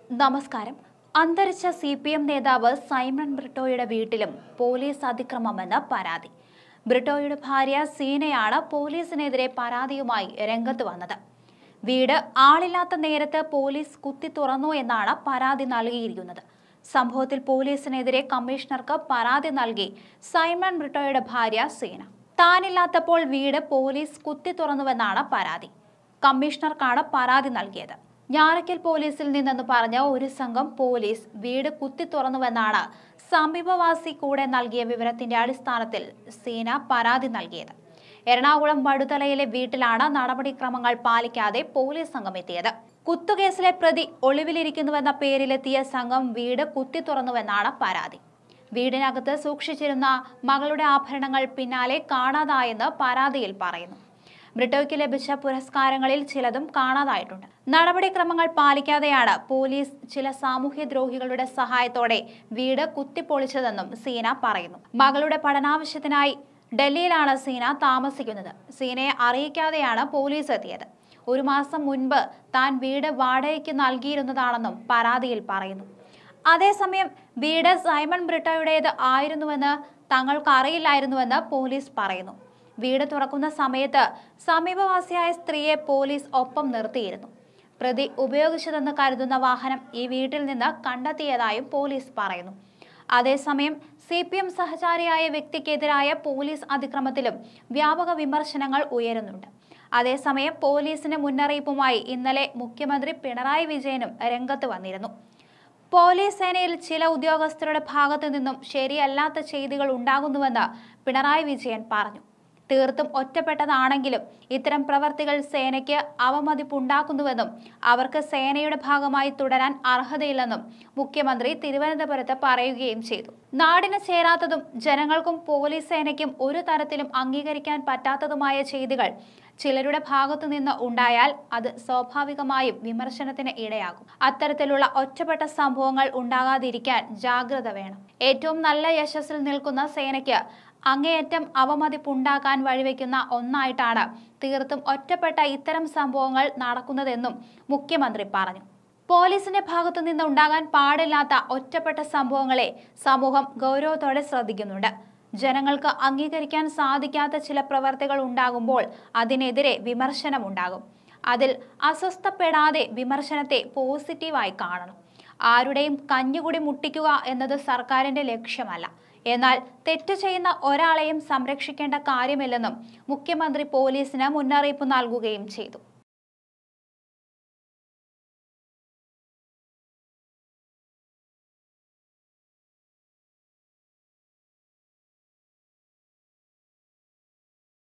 നമസ്കാരം അന്തരിച്ച C P M നേതാവ് സൈമൺ ബ്രിട്ടോയുടെ വീട്ടിലും പോലീസ് അതിക്രമമെന്ന് പരാതി ബ്രിട്ടോയുടെ ഭാര്യ സീനയാണ് പോലീസിനെതിരെ പരാതിയുമായി രംഗത്ത് വന്നത് വീട് ആളില്ലാത്ത നേരത്ത് പോലീസ് കുത്തി തുറന്നു എന്നാണ് പരാതി നൽകിയിരിക്കുന്നത് സംഭവത്തിൽ പോലീസിനെതിരെ കമ്മീഷണർക്ക് പരാതി നൽകി സൈമൺ ബ്രിട്ടോയുടെ ഭാര്യ സീന താനില്ലാത്തപ്പോൾ വീട് പോലീസ് കുത്തി തുറന്നുവെന്നാണ് പരാതി കമ്മീഷണർക്കാണ് പരാതി നൽകിയത് ഞാറയ്ക്കൽ പോലീസിൽ നിന്നെന്ന് പറഞ്ഞ ഒരു സംഘം പോലീസ് വീട് കുത്തി തുറന്നുവെന്നാണ് സമീപവാസി കൂടെ നൽകിയ വിവരത്തിന്റെ അടിസ്ഥാനത്തിൽ സീന പരാതി നൽകിയത് എറണാകുളം വടുതലയിലെ വീട്ടിലാണ് നടപടിക്രമങ്ങൾ പാലിക്കാതെ പോലീസ് സംഘം എത്തിയത് കുത്തുകേസിലെ പ്രതി ഒളിവിലിരിക്കുന്നുവെന്ന പേരിലെത്തിയ സംഘം വീട് കുത്തി തുറന്നുവെന്നാണ് പരാതി വീടിനകത്ത് സൂക്ഷിച്ചിരുന്ന മകളുടെ ആഭരണങ്ങൾ പിന്നാലെ കാണാതായെന്ന് പരാതിയിൽ പറയുന്നു ബ്രിട്ടോയ്ക്ക് ലഭിച്ച പുരസ്കാരങ്ങളിൽ ചിലതും കാണാതായിട്ടുണ്ട് നടപടിക്രമങ്ങൾ പാലിക്കാതെയാണ് പോലീസ് ചില സാമൂഹ്യ ദ്രോഹികളുടെ സഹായത്തോടെ വീട് കുത്തിപ്പൊളിച്ചതെന്നും സീന പറയുന്നു മകളുടെ പഠനാവശ്യത്തിനായി ഡൽഹിയിലാണ് സീന താമസിക്കുന്നത് സീനയെ അറിയിക്കാതെയാണ് പോലീസ് എത്തിയത് ഒരു മാസം മുൻപ് താൻ വീട് വാടകയ്ക്ക് നൽകിയിരുന്നതാണെന്നും പരാതിയിൽ പറയുന്നു അതേസമയം വീട് സൈമൺ ബ്രിട്ടോയുടേത് ആയിരുന്നുവെന്ന് തങ്ങൾക്ക് അറിയില്ലായിരുന്നുവെന്ന് പോലീസ് പറയുന്നു വീട് തുറക്കുന്ന സമയത്ത് സമീപവാസിയായ സ്ത്രീയെ പോലീസ് ഒപ്പം നിർത്തിയിരുന്നു പ്രതി ഉപയോഗിച്ചതെന്ന് കരുതുന്ന വാഹനം ഈ വീട്ടിൽ നിന്ന് കണ്ടെത്തിയതായും പോലീസ് പറയുന്നു അതേസമയം സി പി എം സഹചാരിയായ വ്യക്തിക്കെതിരായ പോലീസ് അതിക്രമത്തിലും വ്യാപക വിമർശനങ്ങൾ ഉയരുന്നുണ്ട് അതേസമയം പോലീസിന് മുന്നറിയിപ്പുമായി ഇന്നലെ മുഖ്യമന്ത്രി പിണറായി വിജയനും രംഗത്ത് വന്നിരുന്നു പോലീസ് സേനയിൽ ചില ഉദ്യോഗസ്ഥരുടെ ഭാഗത്തു നിന്നും ശരിയല്ലാത്ത ചെയ്തികൾ ഉണ്ടാകുന്നുവെന്ന് പിണറായി വിജയൻ പറഞ്ഞു തീർത്തും ഒറ്റപ്പെട്ടതാണെങ്കിലും ഇത്തരം പ്രവർത്തികൾ സേനയ്ക്ക് അവമതിപ്പുണ്ടാക്കുന്നുവെന്നും അവർക്ക് സേനയുടെ ഭാഗമായി തുടരാൻ അർഹതയില്ലെന്നും മുഖ്യമന്ത്രി തിരുവനന്തപുരത്ത് പറയുകയും ചെയ്തു നാടിന് ചേരാത്തതും ജനങ്ങൾക്കും പോലീസ് സേനയ്ക്കും ഒരു തരത്തിലും അംഗീകരിക്കാൻ പറ്റാത്തതുമായ ചെയ്തികൾ ചിലരുടെ ഭാഗത്തു നിന്ന് ഉണ്ടായാൽ അത് സ്വാഭാവികമായും വിമർശനത്തിന് ഇടയാകും അത്തരത്തിലുള്ള ഒറ്റപ്പെട്ട സംഭവങ്ങൾ ഉണ്ടാകാതിരിക്കാൻ ജാഗ്രത വേണം ഏറ്റവും നല്ല യശസ്സിൽ നിൽക്കുന്ന സേനയ്ക്ക് അങ്ങേയറ്റം അവമതിപ്പുണ്ടാക്കാൻ വഴിവെക്കുന്ന ഒന്നായിട്ടാണ് തീർത്തും ഒറ്റപ്പെട്ട ഇത്തരം സംഭവങ്ങൾ നടക്കുന്നതെന്നും മുഖ്യമന്ത്രി പറഞ്ഞു പോലീസിന്റെ ഭാഗത്തു നിന്ന് ഉണ്ടാകാൻ പാടില്ലാത്ത ഒറ്റപ്പെട്ട സംഭവങ്ങളെ സമൂഹം ഗൗരവത്തോടെ ശ്രദ്ധിക്കുന്നുണ്ട് ജനങ്ങൾക്ക് അംഗീകരിക്കാൻ സാധിക്കാത്ത ചില പ്രവർത്തികൾ ഉണ്ടാകുമ്പോൾ അതിനെതിരെ വിമർശനമുണ്ടാകും അതിൽ അസ്വസ്ഥപ്പെടാതെ വിമർശനത്തെ പോസിറ്റീവായി കാണണം ആരുടെയും കഞ്ഞുകുടി മുട്ടിക്കുക എന്നത് സർക്കാരിന്റെ ലക്ഷ്യമല്ല എന്നാൽ തെറ്റ് ചെയ്യുന്ന ഒരാളെയും സംരക്ഷിക്കേണ്ട കാര്യമില്ലെന്നും മുഖ്യമന്ത്രി പോലീസിന് മുന്നറിയിപ്പ് നൽകുകയും ചെയ്തു